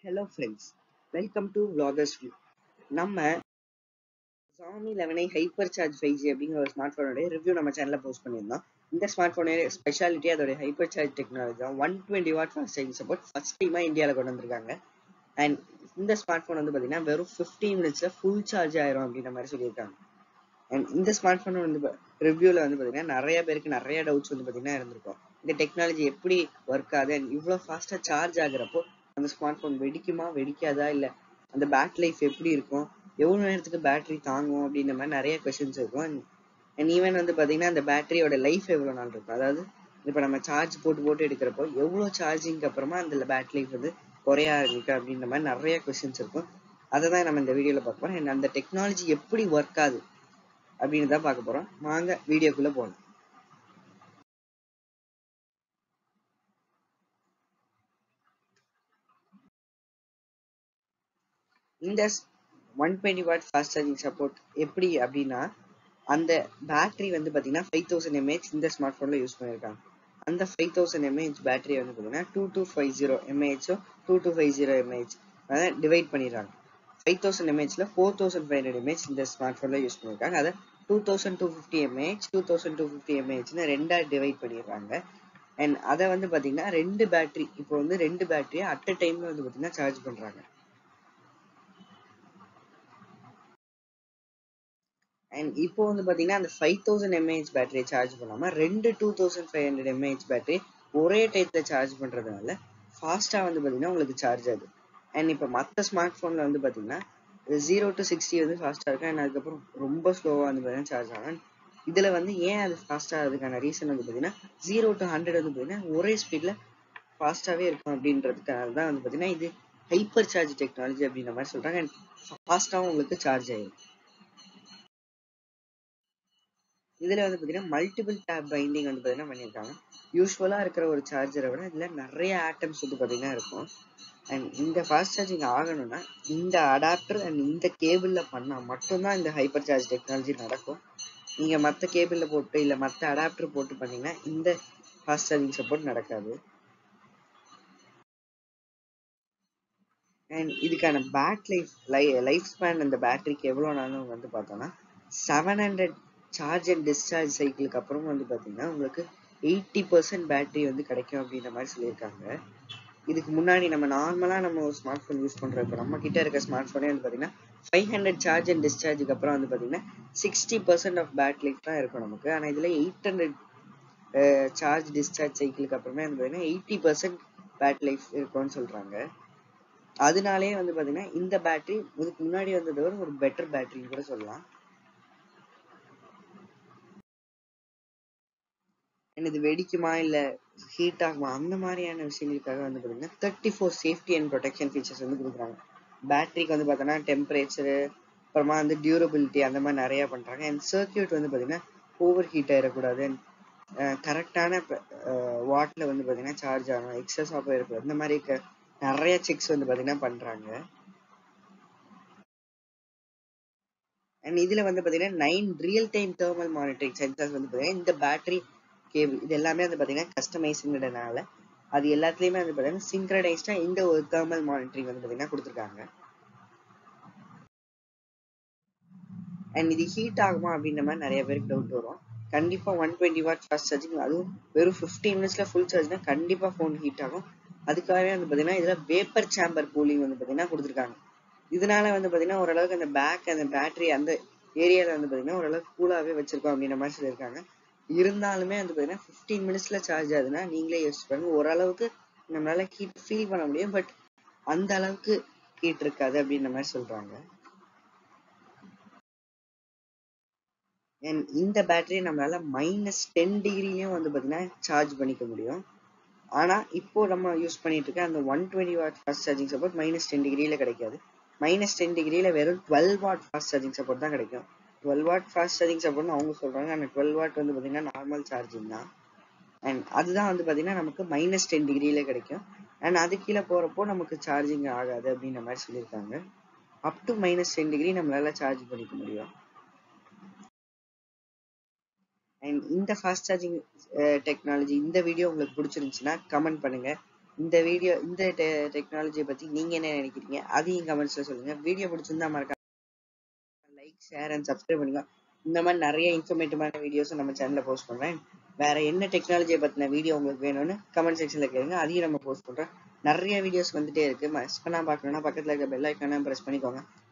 hello friends welcome to vloggers view நம்ம Xiaomi 11i hyper charge five G அப்படிங்கிற ஒரு smart ஃபோனோட review நம்ம சேனல்ல போஸ்ட் பண்ணியிருந்தோம் இந்த ஸ்மார்ட் ஃபோனோட ஸ்பெஷாலிட்டி அதோட ஹைப்பர் சார்ஜ் டெக்னாலஜி தான் one twenty watt fast charging support first டைமா இந்தியாவில் கொண்டு வந்திருக்காங்க அண்ட் இந்த ஸ்மார்ட் ஃபோன் வந்து பார்த்தீங்கன்னா வெறும் ஃபிஃப்டீன் மினிட்ஸ்ல ஃபுல் சார்ஜ் ஆயிரும் அப்படின்ற மாதிரி சொல்லியிருக்காங்க அண்ட் இந்த ஸ்மார்ட் ஃபோன் வந்து ரிவ்யூல வந்து பார்த்தீங்கன்னா நிறைய பேருக்கு நிறைய டவுட்ஸ் வந்து பார்த்தீங்கன்னா இருந்திருக்கும் இந்த டெக்னாலஜி எப்படி ஒர்க் ஆகுது அண்ட் இவ்வளோ ஃபாஸ்ட்டாக சார்ஜ் ஆகுறப்போ அந்த ஸ்மார்ட் ஃபோன் வெடிக்குமா வெடிக்காதா இல்லை அந்த பேட்டரி லைஃப் எப்படி இருக்கும் எவ்வளோ நேரத்துக்கு பேட்டரி தாங்கும் அப்படின்ற மாதிரி நிறைய கொஷின்ஸ் இருக்கும் அண்ட் ஈவன் வந்து பார்த்தீங்கன்னா அந்த பேட்டரியோட லைஃப் எவ்வளோ நாள் இருக்கும் அதாவது இப்போ நம்ம சார்ஜ் போட்டு போட்டு எடுக்கிறப்போ எவ்வளோ சார்ஜிங்க்கு அப்புறமா அந்த பேட்டரி லைஃப் வந்து குறைய ஆரம்பிக்கு அப்படின்ற மாதிரி நிறைய கொஷின்ஸ் இருக்கும் அதை தான் நம்ம இந்த வீடியோவில் பார்க்க போகிறோம் அண்ட் அந்த டெக்னாலஜி எப்படி ஒர்க் ஆகுது அப்படின்னு தான் பார்க்க போகிறோம் வாங்க வீடியோக்குள்ளே போகலாம் இந்த one twenty watt fast charging support எப்படி அப்படின்னா அந்த பேட்டரி வந்து பார்த்தீங்கன்னா ஃபைவ் தௌசண்ட் எம்ஏஹெச் இந்த ஸ்மார்ட் ஃபோனில் யூஸ் பண்ணியிருக்காங்க அந்த ஃபைவ் தௌசண்ட் எம்ஏஹெச் பேட்டரி வந்து பார்த்தீங்கன்னா டூ டூ ஃபைவ் ஜீரோ எம்ஏஹெச்சோ two two five zero mAh அதை டிவைட் பண்ணிடுறாங்க ஃபைவ் தௌசண்ட் எம்ஏஹெச்ல four thousand five hundred mAh இந்த ஸ்மார்ட் ஃபோனில் யூஸ் பண்ணியிருக்காங்க அதை two thousand two fifty mAh two thousand two fifty எம்ஏஹெச்னு ரெண்டாக டிவைட் பண்ணிடுறாங்க அண்ட் அதை வந்து பார்த்தீங்கன்னா ரெண்டு பேட்டரி இப்போ வந்து ரெண்டு பேட்டரியை அட் அ டைமில் வந்து பார்த்தீங்கன்னா சார்ஜ் பண்ணுறாங்க அண்ட் இப்போ வந்து பார்த்தீங்கன்னா அந்த ஃபைவ் தௌசண்ட் எம்ஏஹெச் பேட்டரியை சார்ஜ் பண்ணாமல் ரெண்டு two thousand five hundred mAh battery ஒரே டயத்தில் சார்ஜ் பண்ணுறதுனால ஃபாஸ்ட்டாக வந்து பார்த்தீங்கன்னா உங்களுக்கு சார்ஜ் ஆகுது அண்ட் இப்போ மற்ற ஸ்மார்ட் ஃபோனில் வந்து பார்த்தீங்கன்னா ஜீரோ டு சிக்ஸ்டி வந்து ஃபாஸ்ட்டாக இருக்கும் அண்ட் அதுக்கப்புறம் ரொம்ப ஸ்லோவாக வந்து பார்த்தீங்கன்னா சார்ஜ் ஆகும் இதில் வந்து ஏன் அது ஃபாஸ்ட்டாக ஆகிறதுக்கான ரீசன் வந்து பார்த்தீங்கன்னா ஜீரோ டு ஹண்ட்ரட் வந்து பார்த்தீங்கன்னா ஒரே ஸ்பீடில் ஃபாஸ்ட்டாகவே இருக்கும் அப்படின்றதுக்காக தான் வந்து பார்த்தீங்கன்னா இது ஹைப்பர் சார்ஜ் டெக்னாலஜி அப்படின்ற மாதிரி சொல்கிறாங்க அண்ட் ஃபாஸ்ட்டாகவும் உங்களுக்கு சார்ஜ் ஆயிடும் இதில் வந்து பார்த்தீங்கன்னா மல்டிபிள் டேப் பைண்டிங் வந்து பார்த்தீங்கன்னா பண்ணியிருக்காங்க யூஸ்வலாக இருக்கிற ஒரு சார்ஜரை விட இதில் நிறைய ஆட்டம்ஸ் வந்து பார்த்தீங்கன்னா இருக்கும் அண்ட் இந்த ஃபாஸ்ட் சார்ஜிங் ஆகணும்னா இந்த அடாப்டர் அண்ட் இந்த கேபிளில் பண்ணால் மட்டும்தான் இந்த ஹைப்பர் சார்ஜ் டெக்னாலஜி நடக்கும் நீங்கள் மற்ற கேபிளில் போட்டு இல்லை மற்ற அடாப்டர் போட்டு பண்ணீங்கன்னா இந்த ஃபாஸ்ட் சார்ஜிங் சப்போர்ட் நடக்காது அண்ட் இதுக்கான பேட் லைஃப் லை லைஃப் ஸ்பேன் அந்த பேட்டரிக்கு எவ்வளோ நாளும் வந்து பார்த்தோம்னா seven hundred charge and discharge சைக்கிளுக்கு அப்புறம் வந்து பார்த்தீங்கன்னா உங்களுக்கு எயிட்டி பர்சன்ட் பேட்டரி வந்து கிடைக்கும் அப்படின்ற மாதிரி சொல்லியிருக்காங்க இதுக்கு முன்னாடி நம்ம நார்மலாக நம்ம ஒரு ஸ்மார்ட் ஃபோன் யூஸ் பண்ணுறோம் இப்போ நம்ம கிட்ட இருக்க ஸ்மார்ட் ஃபோனே வந்து பார்த்தீங்கன்னா ஃபைவ் ஹண்ட்ரட் சார்ஜ் அண்ட் டிஸ்சார்ஜுக்கு அப்புறம் வந்து பார்த்தீங்கன்னா sixty percent of bat life தான் இருக்கும் நமக்கு ஆனால் இதில் எயிட் ஹண்ட்ரட் சார்ஜ் டிஸ்சார்ஜ் சைக்கிளுக்கு அப்புறமே வந்து பார்த்தீங்கன்னா எயிட்டி பர்சன்ட் பேட் லைஃப் இருக்கும்னு சொல்கிறாங்க அதனாலே வந்து பார்த்தீங்கன்னா இந்த பேட்டரி இதுக்கு முன்னாடி வந்ததை விட ஒரு பெட்டர் பேட்டரின்னு கூட சொல்லலாம் இது வெடிக்குமா இல்லை ஹீட் ஆகுமா அந்த மாதிரியான விஷயங்களுக்காக வந்து பார்த்தீங்கன்னா thirty four safety and protection features வந்து கொடுக்குறாங்க பேட்டரிக்கு வந்து பார்த்தோன்னா டெம்பரேச்சரு அப்புறமா வந்து டியூரபிலிட்டி அந்த மாதிரி நிறையா பண்ணுறாங்க அண்ட் சர்க்கியூட் வந்து பார்த்தீங்கன்னா ஓவர் ஹீட் ஆகிடக்கூடாது அண்ட் கரெக்டான வாட்டில் வந்து பார்த்தீங்கன்னா சார்ஜ் ஆகணும் எக்ஸஸ் ஆஃப் இருக்கக்கூடாது இந்த மாதிரி நிறைய செக்ஸ் வந்து பார்த்தீங்கன்னா பண்ணுறாங்க அண்ட் இதில் வந்து பார்த்தீங்கன்னா nine real time thermal monitoring sensors வந்து பார்த்தீங்கன்னா இந்த பேட்டரி கேபிள் இது எல்லாமே வந்து பார்த்தீங்கன்னா கஸ்டமைஸுங்கிறதுனால அது எல்லாத்துலேயுமே வந்து பார்த்தீங்கன்னா சிங்க்ரனைஸ்டாக இந்த ஒரு தேர்மல் மானிட்டரிங் வந்து பார்த்தீங்கன்னா கொடுத்துருக்காங்க அண்ட் இது ஹீட் ஆகுமா அப்படின்ற மாதிரி நிறைய பேருக்கு டவுட் வரும் கண்டிப்பாக one twenty watt fast charging அதுவும் வெறும் ஃபிஃப்டீன் மினிட்ஸில் ஃபுல் சார்ஜ்னா கண்டிப்பாக ஃபோன் ஹீட் ஆகும் அதுக்காகவே வந்து பார்த்தீங்கன்னா இதில் வேப்பர் சேம்பர் கூலிங் வந்து பார்த்தீங்கன்னா கொடுத்துருக்காங்க இதனால வந்து பார்த்தீங்கன்னா ஓரளவுக்கு அந்த பேக் அந்த பேட்டரி அந்த ஏரியாவில் வந்து பார்த்தீங்கன்னா ஓரளவுக்கு கூலாகவே வச்சிருக்கோம் அப்படின்ற மாதிரி சொல்லியிருக்காங்க இருந்தாலுமே வந்து பார்த்தீங்கன்னா ஃபிஃப்டீன் மினிட்ஸில் சார்ஜ் ஆகுதுன்னா நீங்களே யோசிச்சு பாருங்க ஓரளவுக்கு நம்மளால ஹீட் ஃபீல் பண்ண முடியும் பட் அந்த அளவுக்கு ஹீட் இருக்காது அப்படின்ற மாதிரி சொல்றாங்க அண்ட் இந்த பேட்டரி நம்மளால மைனஸ் டென் டிகிரிலையும் வந்து பார்த்தீங்கன்னா சார்ஜ் பண்ணிக்க முடியும் ஆனால் இப்போ நம்ம யூஸ் பண்ணிட்டு இருக்க அந்த one twenty watt fast charging support minus ten டிகிரியில் கிடைக்காது மைனஸ் டென் டிகிரியில் வெறும் twelve watt fast charging support தான் கிடைக்கும் டுவெல் வாட் ஃபாஸ்ட் சார்ஜிங் சப்போர்ட்னு அவங்க சொல்கிறாங்க ஆனால் டுவெல் வாட் வந்து பார்த்தீங்கன்னா நார்மல் சார்ஜிங் தான் அண்ட் அதுதான் வந்து பார்த்தீங்கன்னா நமக்கு மைனஸ் டென் டிகிரியில் கிடைக்கும் அண்ட் அது கீழே போகிறப்போ நமக்கு சார்ஜிங் ஆகாது அப்படின்ற மாதிரி சொல்லியிருக்காங்க up to minus ten degree நம்மளால சார்ஜ் பண்ணிக்க முடியும் அண்ட் இந்த ஃபாஸ்ட் சார்ஜிங் டெக்னாலஜி இந்த வீடியோ உங்களுக்கு பிடிச்சிருந்துச்சுன்னா கமெண்ட் பண்ணுங்க இந்த வீடியோ இந்த டெக்னாலஜியை பத்தி நீங்க என்ன நினைக்கிறீங்க அதையும் கமெண்ட்ஸ்ல சொல்லுங்க வீடியோ பிடிச்சிருந்தா மறக்காம லைக் ஷேர் அண்ட் சப்ஸ்கிரைப் பண்ணுங்க இந்த மாதிரி நிறைய இன்ஃபர்மேட்டிவான வீடியோஸும் நம்ம சேனல்ல போஸ்ட் பண்றேன் வேற என்ன டெக்னாலஜியை பத்தின வீடியோ உங்களுக்கு வேணும்னு கமெண்ட் செக்ஷன்ல கேளுங்க அதையும் நம்ம போஸ்ட் பண்றோம் நிறைய வீடியோஸ் வந்துட்டே இருக்கு மிஸ் பண்ணாம பார்க்கணும்னா பக்கத்துல இருக்க பெல் ஐக்கான பிரஸ் பண்ணிக்கோங்க